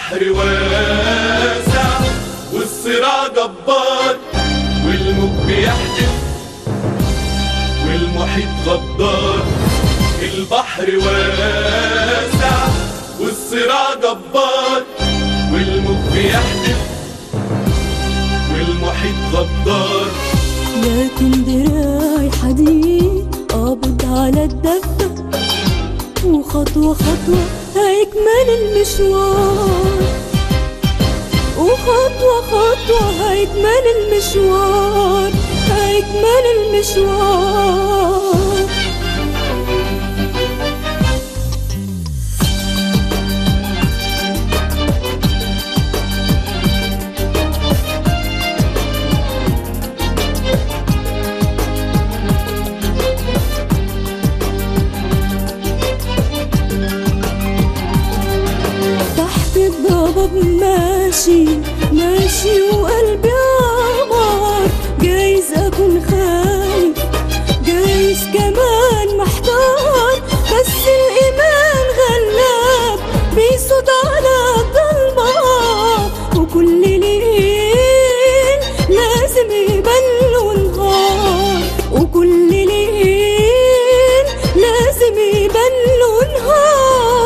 البحر واسع والصراع جبار والموج بيحدف والمحيط غدار البحر واسع والصراع جبار والموج بيحدف والمحيط غدار لكن دراعي حديد قابض على الدفة وخطوة خطوة هيكمل المشوار وخطوة خطوة هيكمل المشوار هيكمل المشوار تحت الضباب ماشي ماشي وقلبي عمار جايز اكون خايف جايز كمان محتار بس الايمان غلاب بيصوت على الضلمه وكل ليل لازم يبان له نهار وكل ليل لازم يبان له نهار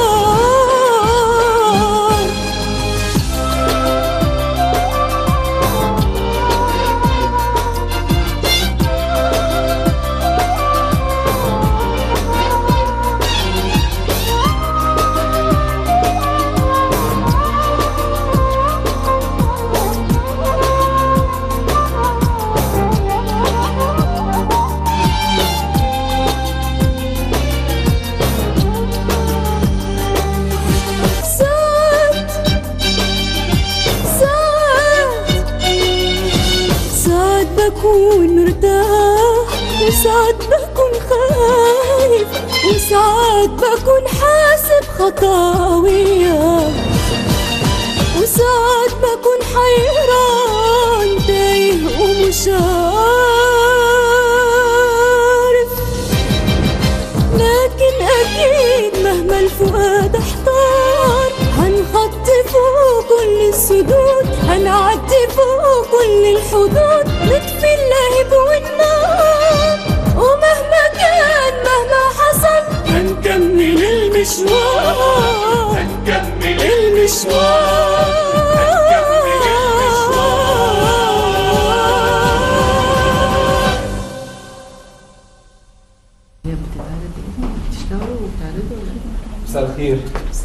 ساعات ساعات ساعات بكون مرتاح وساعات بكون خايف وساعات بكون حاسب خطاوية وساعات بكون حيران تايه ومش عارف لكن أكيد مهما الفؤاد احتار هنحط فوق كل السدود هنعدي فوق كل الحدود نطفي اللهب والنار ومهما كان مهما حصل هنكمل المشوار هنكمل المشوار هي بتتعرض ايه؟ بتشتغلوا وبتعرضوا ولا ايه؟ مساء الخير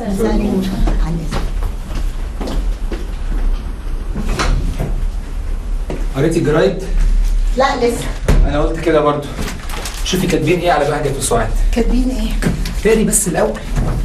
قريتي الجرايد؟ لا لسه انا قلت كده برضو شوفي كاتبين ايه على بهجة وسعاد كاتبين ايه تقري بس الاول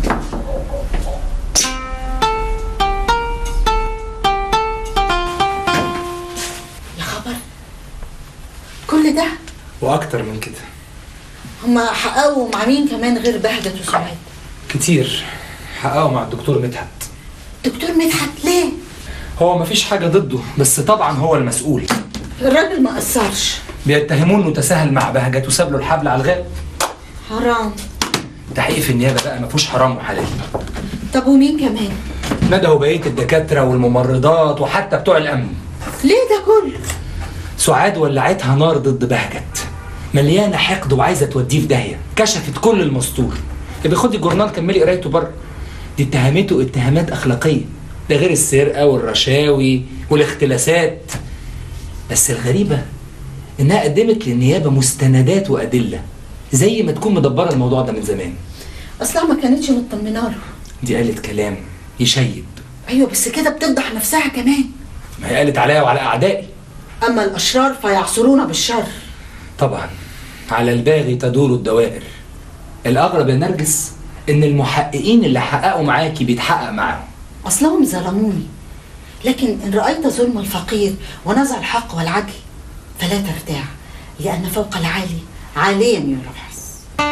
يا خبر كل ده واكتر من كده هما حققوا مع مين كمان غير بهجة وسعاد كتير حققوا مع الدكتور مدحت دكتور مدحت ليه هو مفيش حاجة ضده بس طبعا هو المسؤول الراجل ما قصرش بيتهموه انه تساهل مع بهجة وساب له الحبل على الغاب حرام تحقيق في النيابة بقى مفيهوش حرام وحلال طب ومين كمان ندهوا بقية الدكاترة والممرضات وحتى بتوع الأمن ليه ده كله سعاد ولعتها نار ضد بهجت مليانه حقد وعايزه توديه في داهيه كشفت كل المستور يبقى خدي الجورنال كملي قرايته بره دي اتهمته اتهامات اخلاقيه ده غير السرقه والرشاوي والاختلاسات بس الغريبه انها قدمت للنيابه مستندات وادله زي ما تكون مدبره الموضوع ده من زمان اصلا ما كانتش مطمنه له دي قالت كلام يشيب ايوه بس كده بتفضح نفسها كمان ما هي قالت عليا وعلى اعدائي اما الاشرار فيعصرون بالشر طبعا على الباغي تدور الدوائر الأغرب يا نرجس إن المحققين اللي حققوا معاكي بيتحقق معاهم اصلهم ظلموني لكن ان رايت ظلم الفقير ونزع الحق والعدل فلا ترتاع لان فوق العالي عاليا يرفعس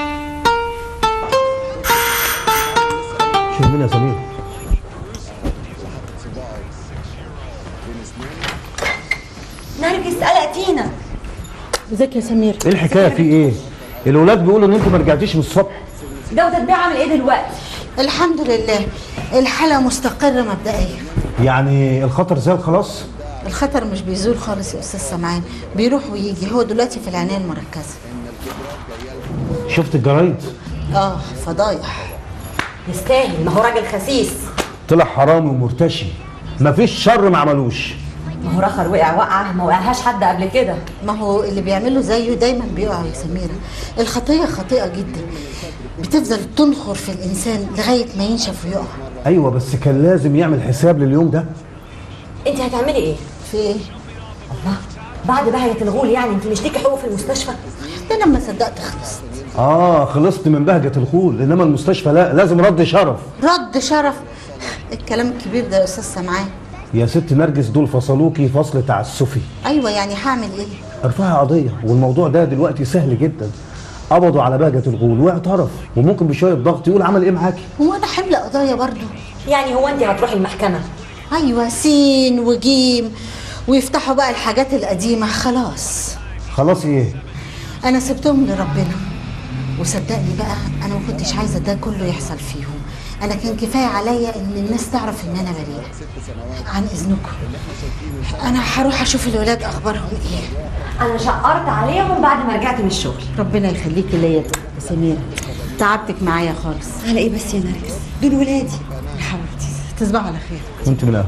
شرمين يا سمير نرجس قلقتينا ازيك يا سمير ايه الحكايه في ايه الولاد بيقولوا ان انت ما رجعتيش من الصبح جودة بيه عامل ايه دلوقتي الحمد لله الحالة مستقرة مبدئيا يعني الخطر زال خلاص الخطر مش بيزول خالص يا استاذ سمعان بيروح ويجي هو دلوقتي في العنايه المركزه شفت الجرايد اه فضايح يستاهل ما هو راجل خسيس طلع حرامي ومرتشي مفيش شر ما عملوش ما هو رخر وقع وقعه ما وقعهاش حد قبل كده ما هو اللي بيعمله زيه دايما بيقع يا سميره الخطيه خطيئه جدا بتفضل تنخر في الانسان لغايه ما ينشف ويقع ايوه بس كان لازم يعمل حساب لليوم ده انت هتعملي ايه في ايه الله بعد بهجة الغول يعني انت مش ليكي حقوق في المستشفى ده انا لما صدقت خلصت اه خلصت من بهجه الخول انما المستشفى لا لازم رد شرف رد شرف الكلام الكبير ده يا استاذ سمعان يا ست نرجس دول فصلوكي فصل تعسفي ايوه يعني هعمل ايه ارفعي قضيه والموضوع ده دلوقتي سهل جدا قبضوا على بهجه الغول واعترف وممكن بشويه ضغط يقول عمل ايه معاكي هو انا حمل قضايا برضو يعني هو انت هتروحي المحكمة ايوه سين وجيم ويفتحوا بقى الحاجات القديمه خلاص خلاص ايه انا سبتهم لربنا وصدقني بقى انا ما كنتش عايزه ده كله يحصل فيهم انا كان كفايه عليا ان الناس تعرف ان انا بريئه عن اذنكم انا هروح اشوف الولاد اخبارهم ايه انا شقرت عليهم بعد ما رجعت من الشغل ربنا يخليكي ليا يا سميره تعبتك معايا خالص على ايه بس يا نرجس دول ولادي يا حبيبتي تصبحوا على خير وانت من الاهل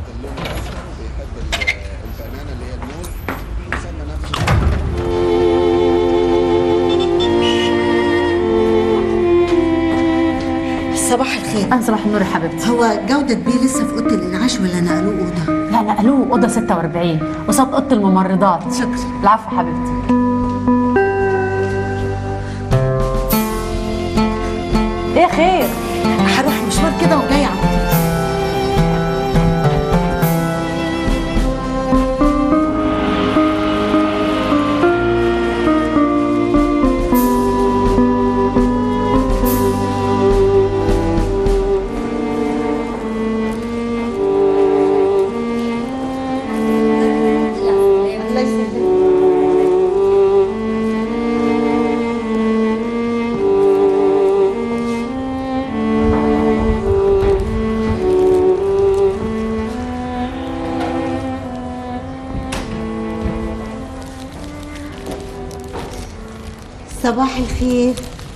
صباح الخير أنا صباح النور يا حبيبتي هو جودة بيه لسه في اوضه الانعاش ولا نقلوه اوضه لا نقلوه أوضة 46 قصاد أوضة الممرضات شكرا العفو حبيبتي ايه خير هروح مشوار كده وجاي على طول. الله يسلمك صباح الخير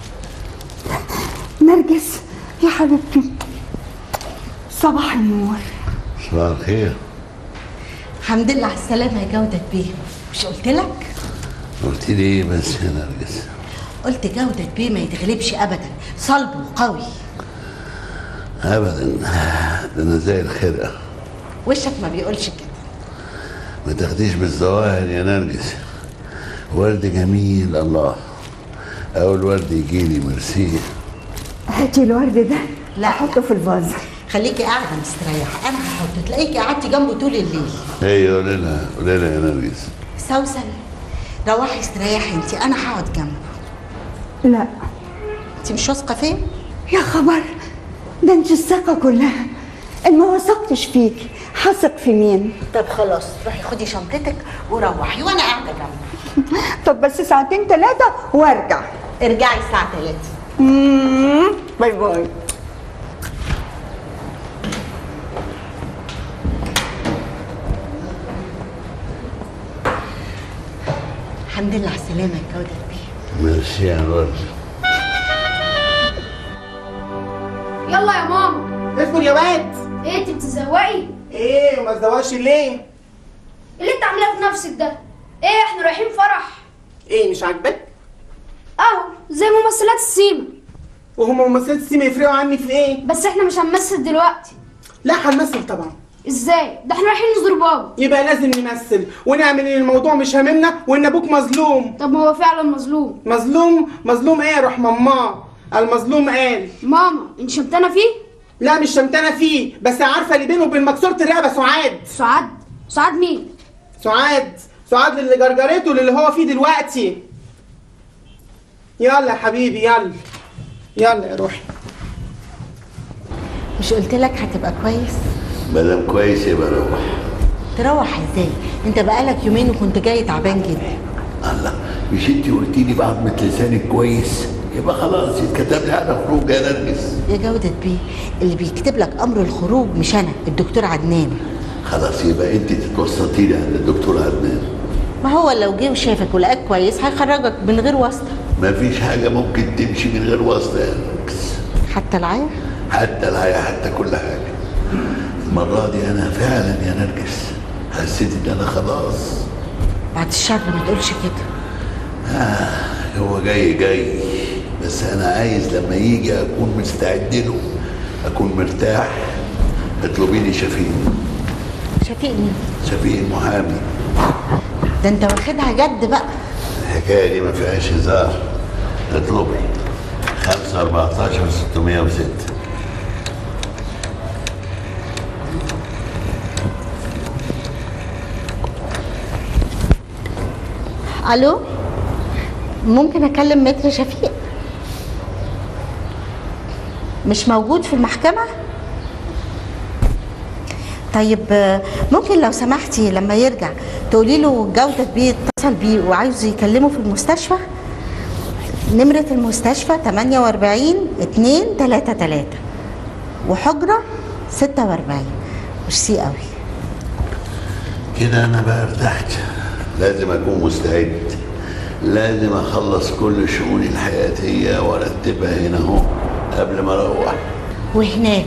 نرجس يا حبيبتي صباح النور صباح الخير الحمد لله على السلامة يا جودة بيه مش قلت لك قلت لي ايه بس يا نرجس قلت جودة بيه ما يتغلبش أبدا صلب وقوي ابدا ده انا زي الخرقه وشك ما بيقولش كده ما تاخديش بالظواهر يا نرجس ورد جميل الله اول ورد يجي لي ميرسي هاتي الورد ده لا. احطه في الفاز خليكي قاعدة مستريحة أنا هحط تلاقيكي قعدتي جنبه طول الليل ايوه قولي لها قولي لها يا نرجس سوسن روحي استريحي انت أنا هقعد جنبه لا انت مش واثقة فين؟ يا خبر ده انت الثقه كلها ان ما وثقتش فيك هثق في مين طب خلاص روحي خدي شنطتك وروحي وأنا قاعدة جنبه طب بس ساعتين ثلاثه وارجع ارجعي الساعة 3 مم. باي باي الحمد لله على السلامة يا جودة بيه ميرسي يا الورد يلا يا ماما اسكت يا واد ايه انت بتزوقي ايه وما تزوقش ليه اللي انت عاملاه في نفسك ده ايه احنا رايحين فرح ايه مش عاجبك اهو زي ممثلات السيما وهم ممثلات السيما يفرقوا عني في ايه بس احنا مش هنمثل دلوقتي لا هنمثل طبعا ازاي ده احنا رايحين نزور بابا يبقى لازم نمثل ونعمل ان الموضوع مش هاممنا وان ابوك مظلوم طب ما هو فعلا مظلوم مظلوم مظلوم ايه يا روح ماما المظلوم قال ماما انت شمتانه فيه لا مش شمتانه فيه بس عارفه اللي بينه وبين مكسوره الرقبه سعاد سعاد سعاد مين سعاد سعاد اللي جرجرته للي هو فيه دلوقتي يلا يا حبيبي يلا يلا يا روحي مش قلت لك هتبقى كويس؟ مدام كويس يبقى روح تروح ازاي؟ انت بقالك يومين وكنت جاي تعبان جدا الله مش انت قلتي لي بعضمة لسانك كويس يبقى خلاص يتكتب لي على خروج يا نرجس يا جودة بيه اللي بيكتب لك امر الخروج مش انا الدكتور عدنان خلاص يبقى انت تتوسطي لي عند الدكتور عدنان ما هو لو جه وشافك ولقاك كويس هيخرجك من غير واسطه مفيش حاجه ممكن تمشي من غير واسطه يا نرجس حتى العيا حتى الحياه حتى كل حاجه المره دي انا فعلا يا نرجس حسيت ان انا خلاص بعد الشر ما تقولش كده آه هو جاي جاي بس انا عايز لما يجي اكون مستعد له اكون مرتاح اطلبي لي شفيق شفيق مين شفيق المحامي ده انت واخدها جد بقى الحكايه دي ما فيهاش هزار اطلبي 5 14 606 الو ممكن اكلم متر شفيق مش موجود في المحكمه طيب آه، ممكن لو سمحتي لما يرجع تقولي له جودة بيه اتصل بيه وعايز يكلمه في المستشفى نمرة المستشفى 48 2 3 3 وحجرة 46 ميرسي قوي كده انا بقى ارتحت لازم اكون مستعد لازم اخلص كل شؤوني الحياتيه وارتبها هنا اهو قبل ما اروح وهناك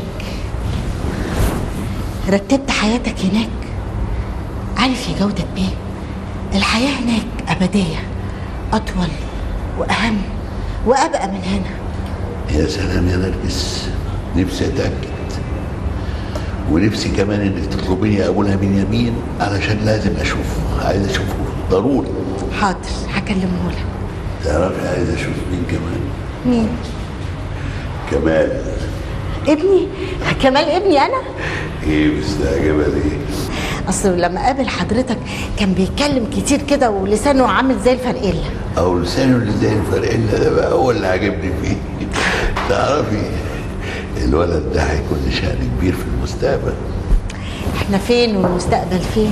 رتبت حياتك هناك عارف يا جودة بيه الحياة هناك أبدية أطول وأهم وأبقى من هنا يا سلام يا نرجس نفسي اتاكد ونفسي كمان انك تطلبيني اقولها من يمين علشان لازم اشوفه عايز اشوفه ضروري حاضر هكلمه لك تعرفي عايز اشوف مين كمان مين؟ كمال ابني كمال ابني أنا ايه مستعجبه ليه أصل لما قابل حضرتك كان بيتكلم كتير كده ولسانه عامل زي الفرقلة او لسانه اللي زي الفرقله ده بقى هو اللي عاجبني فيه تعرفي الولد ده هيكون له شأن كبير في المستقبل احنا فين والمستقبل فين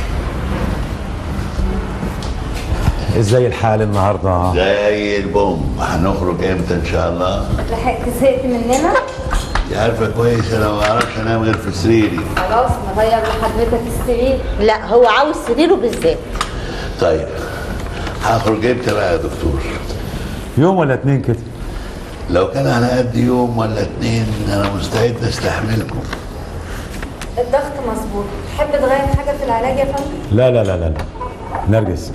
ازاي الحال النهارده؟ زي البوم هنخرج امتى ان شاء الله لحقت زهقت مننا انت عارفه كويس انا ما بعرفش انام غير في سريري خلاص نغير لحضرتك السرير لا هو عاوز سريره بالذات طيب هخرج امتى بقى يا دكتور يوم ولا اتنين كده لو كان على قد يوم ولا اتنين انا مستعد استحملكم الضغط مظبوط تحب تغير حاجه في العلاج يا فندم لا لا لا لا لا نرجس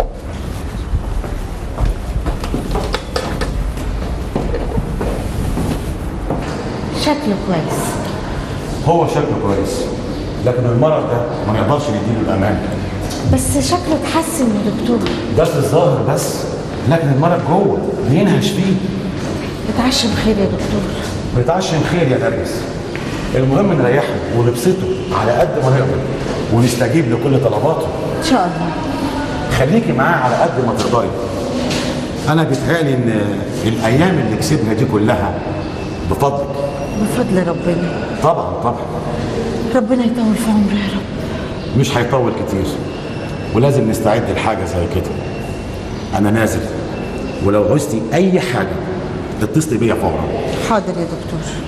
شكله كويس هو شكله كويس لكن المرض ده ما نقدرش نديله الامان بس شكله اتحسن يا دكتور ده في الظاهر بس لكن المرض جوه بينهش فيه اتعشم خير يا دكتور بيتعشم خير يا نرجس المهم نريحه ونبسطه على قد ما نقدر ونستجيب لكل طلباته ان شاء الله خليكي معاه على قد ما تقدري انا بيتهيألي ان الايام اللي كسبها دي كلها بفضلك بفضل ربنا طبعا طبعا ربنا يطول في عمره يا رب مش هيطول كتير ولازم نستعد لحاجه زي كده انا نازل ولو عوزتي اي حاجه اتصلي بيا فورا حاضر يا دكتور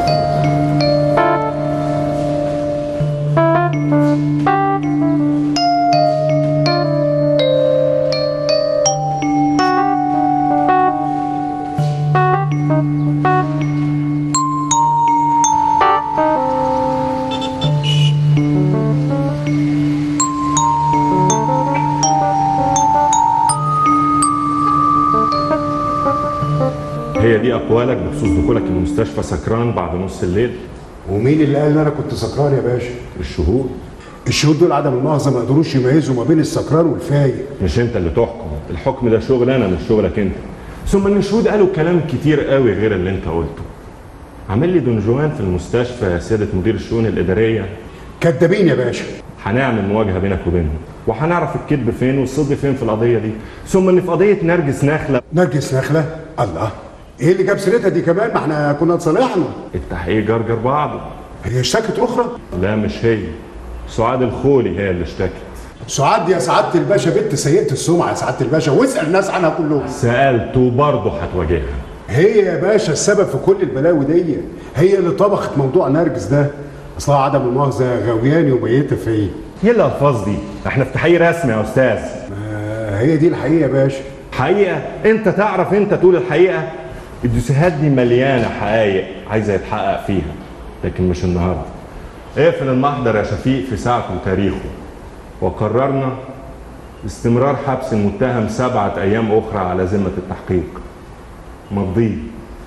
هي دي اقوالك بخصوص دخولك المستشفى سكران بعد نص الليل ومين اللي قال ان انا كنت سكران يا باشا الشهود الشهود دول عدم المؤاخذه ما قدروش يميزوا ما بين السكران والفايق مش انت اللي تحكم الحكم ده شغل انا مش شغلك انت ثم ان الشهود قالوا كلام كتير قوي غير اللي انت قلته عامل لي دون جوان في المستشفى يا سياده مدير الشؤون الاداريه كدابين يا باشا هنعمل مواجهه بينك وبينهم وهنعرف الكذب فين والصدق فين في القضيه دي ثم ان في قضيه نرجس نخله نرجس نخله الله ايه اللي جاب سيرتها دي كمان ما احنا كنا اتصالحنا التحقيق جرجر بعضه هي اشتكت اخرى لا مش هي سعاد الخولي هي اللي اشتكت سعاد دي يا سعاده الباشا بنت سيئه السمعه يا سعاده الباشا واسال الناس عنها كلهم سالت وبرضه هتواجهها هي يا باشا السبب في كل البلاوي دي هي اللي طبخت موضوع نرجس ده اصلها عدم المؤاخذه غوياني وميته فيا ايه الالفاظ دي احنا في تحقيق رسمي يا استاذ ما هي دي الحقيقه يا باشا حقيقه انت تعرف انت تقول الحقيقه الدوسيهات دي مليانه حقايق عايزه يتحقق فيها لكن مش النهارده اقفل المحضر يا شفيق في ساعته وتاريخه وقررنا استمرار حبس المتهم سبعة أيام أخرى على ذمة التحقيق مضيه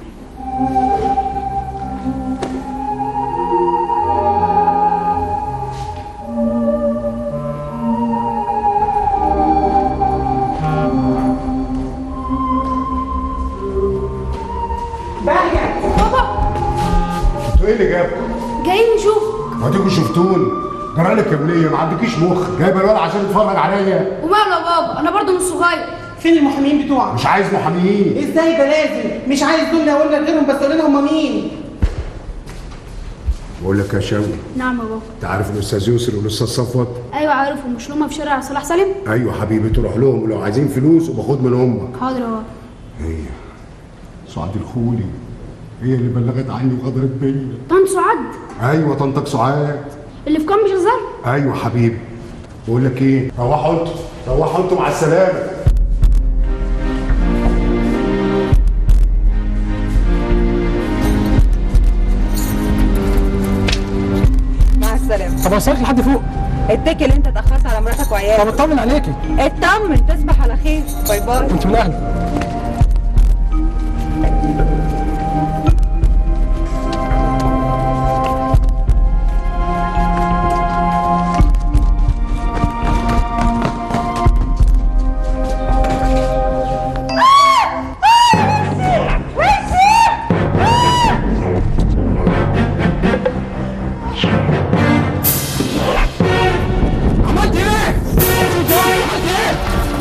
باهية بابا انتوا ايه اللي جابكم؟ جايين نشوف ما تيجوا شفتوني جرالك يا وليه ما عندكيش مخ جايبه الولد عشان يتفرج عليا وماله يا بابا انا برضه مش صغير فين المحامين بتوعك مش عايز محاميين ازاي ده لازم مش عايز دول اقول لك غيرهم بس قول لنا هم مين بقول لك يا شاوي نعم يا بابا انت عارف الاستاذ يسر والاستاذ صفوت ايوه عارفهم مش هما في شارع صلاح سالم ايوه حبيبي تروح لهم ولو عايزين فلوس وباخد من امك حاضر يا بابا هي سعاد الخولي هي اللي بلغت عني وغدرت بيا طنط سعاد ايوه طنطك سعاد اللي في كام شغال ايوه حبيبي بقول لك ايه روحوا انتوا روحوا انتوا مع السلامه مع السلامة طب اوصلك لحد فوق اتكل انت اتأخرت على مراتك وعيالك طب اطمن عليكي اطمن تصبح على خير باي باي انت من اهلي عملت ايه؟ عملت ايه؟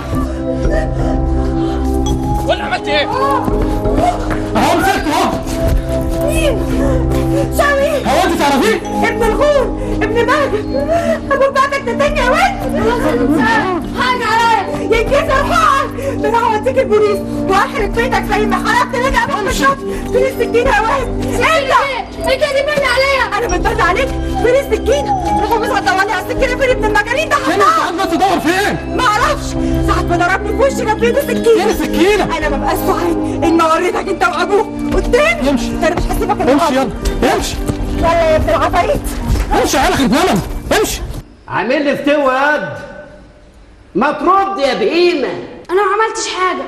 ولا عملت ايه؟ اهو مسكته اهو مين؟ شاوي هو انت تعرفيه؟ ابن الغول ابن ماجد ابو بتاعتك تتني يا ولد حاجة عليا ينكسر حقك ده انا هوديك البوليس واحرق بيتك زي ما حرقت رجع ابوك بالظبط فين السكينة يا ولد انت انت اللي بني عليا انا بتبني عليك فين السكينة روحوا بس هتدورني على السكينة فين ابن المجانين ده فين انت قاعد بس تدور فين؟ ما اعرفش ساعة ما ضربني في وشي كان في ايده سكينة فين السكينة؟ انا ما بقاش سعيد ان وريتك انت وابوك قدامي امشي ده انا مش هسيبك امشي يلا امشي يلا يا ابن العفاريت امشي يا عيال غلبانة امشي عامل لي فتوى ياد ما ترد يا بهيمه انا ما عملتش حاجه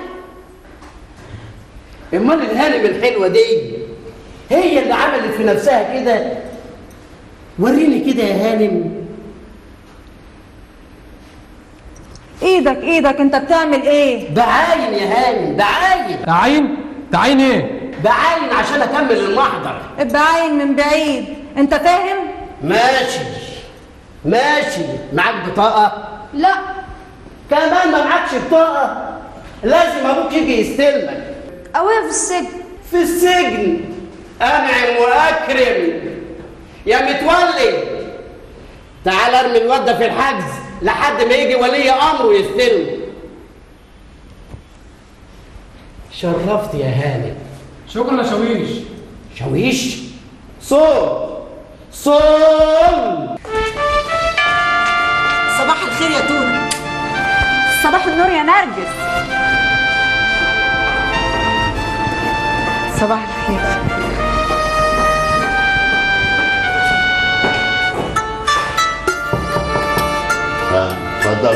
امال الهانم الحلوه دي هي اللي عملت في نفسها كده وريني كده يا هانم ايدك ايدك انت بتعمل ايه بعاين يا هانم بعاين تعاين تعاين ايه؟ بعاين عشان اكمل المحضر بعين من بعيد انت فاهم ماشي ماشي معاك بطاقه لا كمان ما معكش بطاقه لازم ابوك يجي يستلمك ابويا في السجن في السجن انعم واكرم يا متولي تعال ارمي الواد ده في الحجز لحد ما يجي ولي امره يستلمه شرفت يا هانم شكرا يا شاويش شاويش صوم صوم صباح الخير يا تونة صباح النور يا نرجس صباح الخير ها، اتفضل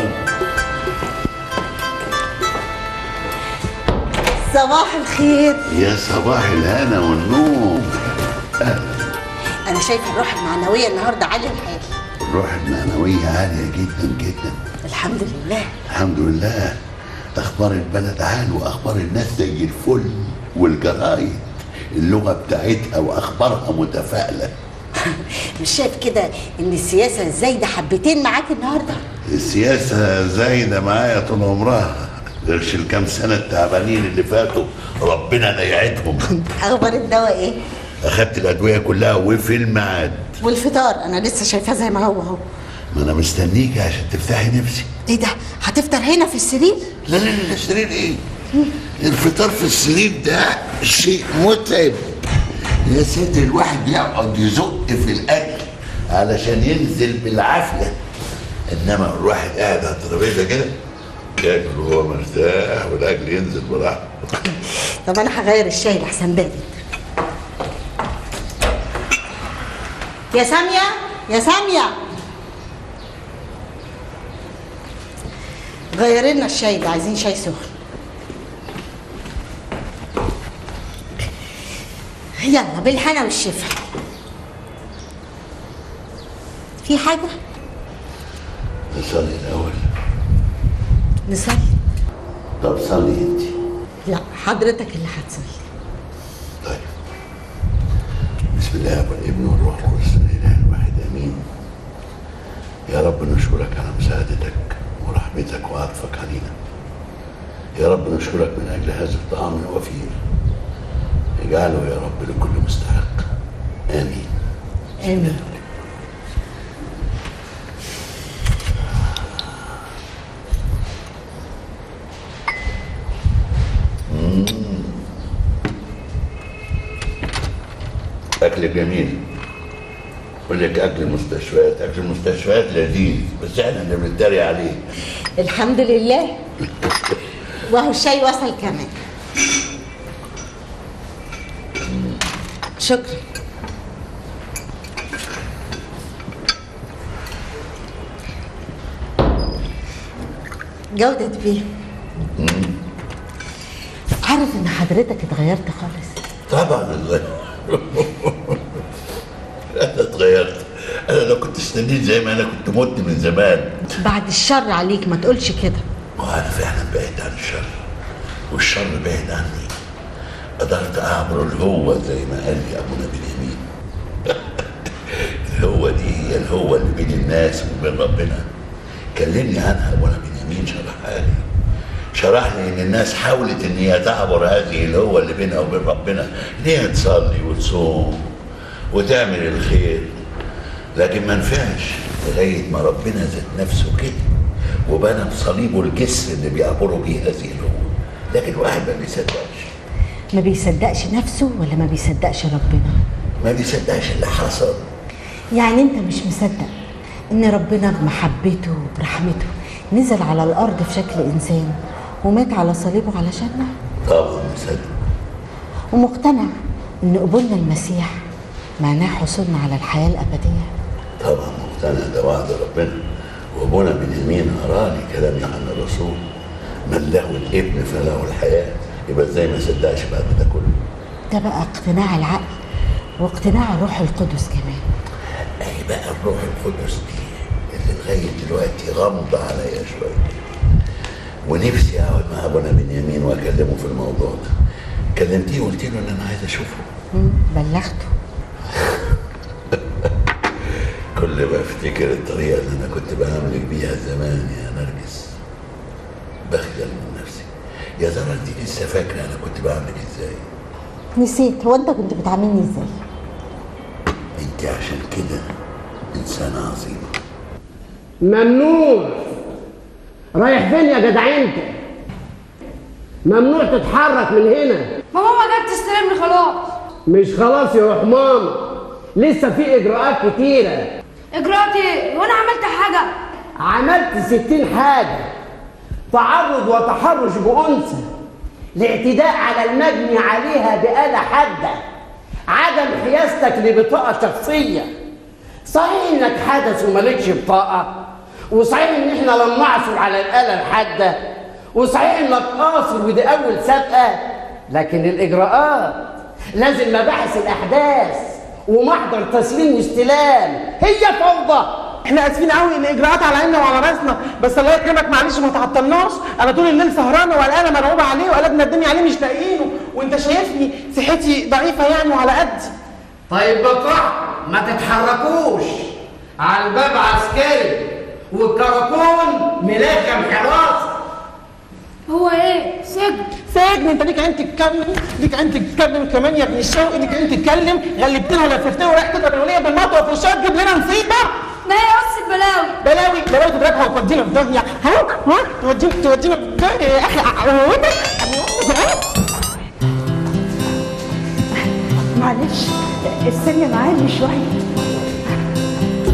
صباح الخير يا صباح الهنا والنور انا شايفه الروح المعنويه النهارده عاليه الحال الروح المعنوية عالية جدا جدا الحمد لله الحمد لله أخبار البلد عال وأخبار الناس زي الفل والجرايد اللغة بتاعتها وأخبارها متفائلة مش شايف كده ان السياسه زايده حبتين معاك النهارده السياسة زايدة معايا طول عمرها غيرش الكام سنة التعبانين اللي فاتوا ربنا لا يعيدهم اخبار الدواء ايه أخدت الأدوية كلها وفي الميعاد والفطار انا لسه شايفاه زي ما هو اهو ما أنا مستنيك عشان تفتحي نفسي ايه ده هتفطر هنا في السرير لا لا لا السرير إيه الفطار في السرير ده شيء متعب يا ساتر الواحد يقعد يزق في الأكل علشان ينزل بالعافيه انما الواحد قاعد على الترابيزه كده ياكل وهو مرتاح والاكل ينزل براحته طب انا هغير الشاي لحسن بارد يا ساميه يا ساميه غيري لنا الشاي ده عايزين شاي سخن يلا بالهنا والشفا في حاجه نصلي الاول نصلي طب صلي انت لا حضرتك اللي هتصلي بسم الله والابن والروح القدس الاله الواحد امين يا رب نشكرك على مساعدتك ورحمتك وعطفك علينا يا رب نشكرك من اجل هذا الطعام الوفير اجعله يا رب لكل مستحق امين امين مم. اكل جميل يقول لك اكل المستشفيات اكل المستشفيات لذيذ بس احنا اللي بنتريق عليه الحمد لله وهو الشاي وصل كمان شكرا جودة بيه عارف ان حضرتك اتغيرت خالص طبعا اتغيرت انا اتغيرت انا لو كنت استنيت زي ما انا كنت مت من زمان بعد الشر عليك ما تقولش كده وانا فعلا بعيد عن الشر والشر بعيد عني قدرت اعبر الهوة زي ما قال لي ابونا بنيامين الهوة دي هي الهوة اللي بين الناس وبين ربنا كلمني عنها ابونا بنيامين شرحها لي شرح لي ان الناس حاولت ان هي تعبر هذه الهوة اللي بينها وبين ربنا ان هي تصلي وتصوم وتعمل الخير لكن ما نفعش لغايه ما ربنا ذات نفسه كده وبنى بصليبه الجسر اللي بيعبروا بيه هذه الهوة لكن الواحد ما بيصدقش ما بيصدقش نفسه ولا ما بيصدقش ربنا ما بيصدقش اللي حصل يعني انت مش مصدق ان ربنا بمحبته وبرحمته نزل على الارض في شكل انسان ومات على صليبه علشاننا طبعا مصدق ومقتنع ان قبولنا المسيح معناه حصولنا على الحياه الابديه طبعا مقتنع ده وعد ربنا وابونا بنيامين قراني كلام عن الرسول من له الابن فله الحياه يبقى ازاي ما صدقش بعد ده كله ده بقى اقتناع العقل واقتناع الروح القدس كمان اي بقى الروح القدس دي اللي لغايه دلوقتي غامضه عليا شويه ونفسي اقعد مع ابونا بنيامين واكلمه في الموضوع ده كلمتيه وقلت له ان انا عايز اشوفه مم، بلغته كل ما افتكر الطريقه اللي انا كنت بعاملك بيها زمان يا نرجس بخجل من نفسي يا ترى انت لسه فاكره انا كنت بعاملك ازاي نسيت هو انت كنت بتعاملني ازاي انت عشان كده انسانه عظيمه ممنوع رايح فين يا جدع انت ممنوع تتحرك من هنا ماما ما جت تستلمني خلاص مش خلاص يا روح ماما لسه في اجراءات كتيره اجراءات ايه وانا عملت حاجه عملت ستين حاجه تعرض وتحرش بأنثى الاعتداء على المجني عليها بآلة حادة عدم حيازتك لبطاقة شخصية صحيح انك حدث ومالكش بطاقة وصحيح ان احنا لم نعثر على الآلة الحادة وصحيح انك قاصر ودي اول سابقة لكن الاجراءات لازم مباحث الاحداث ومحضر تسليم واستلام هي فوضى احنا اسفين قوي ان اجراءات على عيننا وعلى راسنا بس الله يكرمك معلش ما تعطلناش انا طول الليل سهرانه وقلقانه مرعوبه عليه وقلبنا الدنيا عليه مش لاقيينه وانت شايفني صحتي ضعيفه يعني وعلى قدي طيب بقى ما تتحركوش على الباب عسكري والكراكون ملاكم حراسه هو ايه سجن سجن انت ليك عين تتكلم ليك عين تتكلم كمان يا ابن الشوقي ليك عين تتكلم غلبتنا ولففتنا ورايح تضرب الوليه بالمطوه في الشارع تجيب لنا نصيبه ما هي قصة بلاوي بلاوي بلاوي تضربها وتودينا في داهيه ها ها تودينا تودينا في داهيه يا اخي معلش الثانية معايا شوية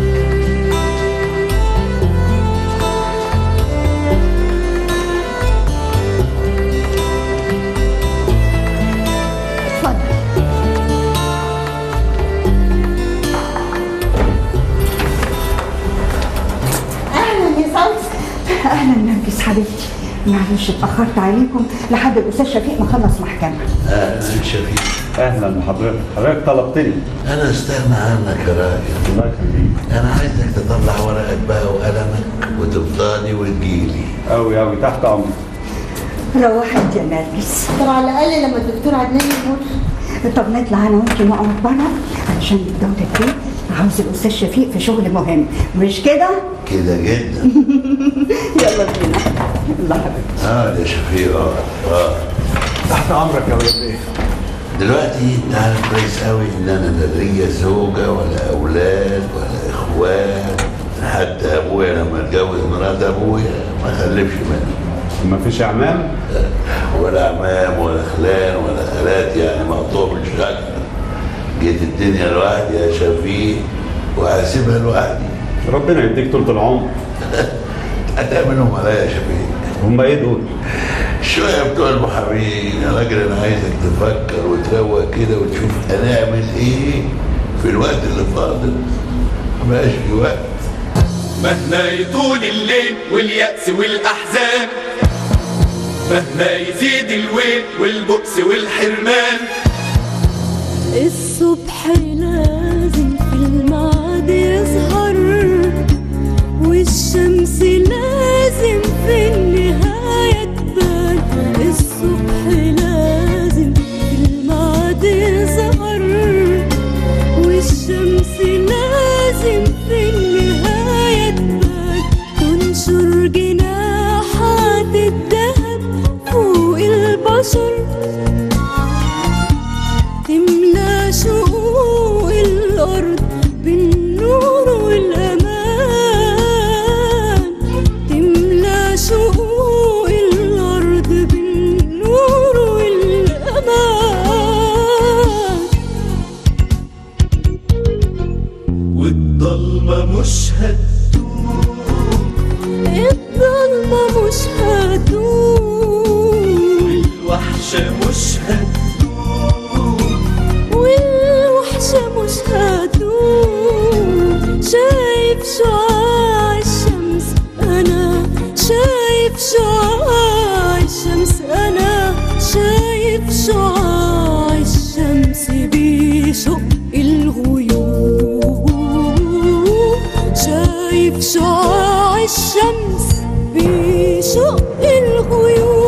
نرجس حبيبتي معلش اتاخرت عليكم لحد الاستاذ شفيق ما خلص محكمه اهلا شفيق اهلا بحضرتك حضرتك طلبتني انا استغنى عنك يا راجل الله يخليك انا عايزك تطلع ورقك بقى وقلمك وتفضلي وتجيلي قوي قوي تحت امرك روحت يا نرجس طب على الاقل لما الدكتور عدنان يموت طب نطلع انا وانت نقعد بره علشان الدكتور البيت عاوز الاستاذ شفيق في شغل مهم مش كده؟ كده جدا يلا بينا يلا حبيبتي اه يا شفيق اه اه تحت امرك يا ولد ايه دلوقتي انت عارف كويس قوي ان انا لا ليا زوجه ولا اولاد ولا اخوات حتى ابويا لما اتجوز مرات ابويا ما خلفش منه ما فيش اعمام ولا عمام ولا خلان ولا خالات يعني مقطوع بالشكل جيت الدنيا لوحدي يا شفيق وهسيبها لوحدي ربنا يديك طول العمر هتعملهم عليا يا شفيق هم ايه دول؟ شوية بتوع المحامين يا راجل انا عايزك تفكر وتروق كده وتشوف هنعمل ايه في الوقت اللي فاضل مبقاش في وقت مهما يطول الليل واليأس والأحزان مهما يزيد الويل والبؤس والحرمان الصبح لازم في الميعاد يظهر والشمس لازم في النهاية تبان الصبح لازم في الميعاد يظهر والشمس لازم في النهاية تبان تنشر جناحات الذهب فوق البشر تملى شقوق الأرض بالنور والأمان تملى شقوق الأرض بالنور والأمان والضلمة مش هتدوم الضلمة مش هتدوم الوحشة مش هتدوم والوحشة مش هتدوم شايف شعاع الشمس أنا شايف شعاع الشمس أنا شايف شعاع الشمس بيشق الغيوم شايف شعاع الشمس بيشق الغيوم